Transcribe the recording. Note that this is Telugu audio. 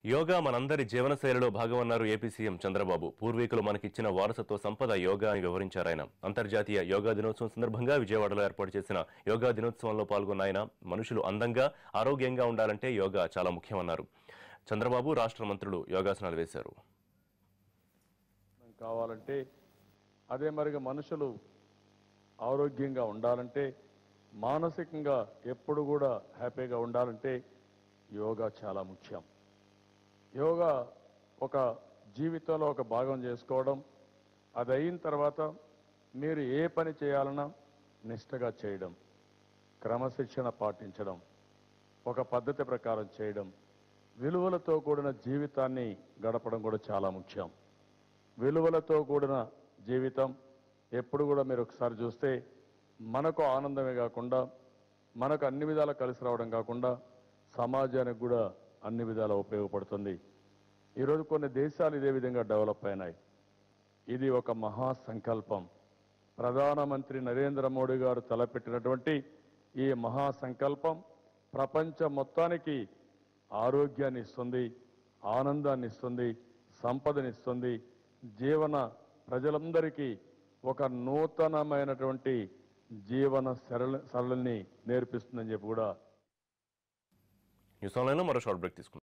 యోగా మనందరి జీవనశైలిలో భాగమన్నారు ఏపీ సీఎం చంద్రబాబు పూర్వీకులు మనకిచ్చిన వారసత్వ సంపద యోగా అని వివరించారు ఆయన అంతర్జాతీయ యోగా దినోత్సవం సందర్భంగా విజయవాడలో ఏర్పాటు చేసిన యోగా దినోత్సవంలో పాల్గొన్న ఆయన మనుషులు అందంగా ఆరోగ్యంగా ఉండాలంటే యోగా చాలా ముఖ్యమన్నారు చంద్రబాబు రాష్ట్ర మంత్రులు యోగాసనాలు వేశారు కావాలంటే అదే మరిగా మనుషులు ఆరోగ్యంగా ఉండాలంటే మానసికంగా ఎప్పుడు కూడా హ్యాపీగా ఉండాలంటే యోగా చాలా ముఖ్యం యోగా ఒక జీవితంలో ఒక భాగం చేసుకోవడం అది అయిన తర్వాత మీరు ఏ పని చేయాలన్నా నిష్టగా చేయడం క్రమశిక్షణ పాటించడం ఒక పద్ధతి ప్రకారం చేయడం విలువలతో కూడిన జీవితాన్ని గడపడం కూడా చాలా ముఖ్యం విలువలతో కూడిన జీవితం ఎప్పుడు కూడా మీరు ఒకసారి చూస్తే మనకు ఆనందమే కాకుండా మనకు అన్ని విధాలా కలిసి రావడం కాకుండా సమాజానికి కూడా అన్ని విధాలా ఉపయోగపడుతుంది ఈరోజు కొన్ని దేశాలు ఇదే విధంగా డెవలప్ అయినాయి ఇది ఒక మహా సంకల్పం ప్రధానమంత్రి నరేంద్ర మోడీ గారు తలపెట్టినటువంటి ఈ మహా సంకల్పం ప్రపంచం మొత్తానికి ఆరోగ్యాన్ని ఇస్తుంది ఆనందాన్ని ఇస్తుంది సంపదనిస్తుంది జీవన ప్రజలందరికీ ఒక నూతనమైనటువంటి జీవన సరళ సరళిని నేర్పిస్తుందని చెప్పి కూడా న్యూస్ ఆన్లైన్లో మరో షార్ట్ బ్రేక్ తీసుకుంటాం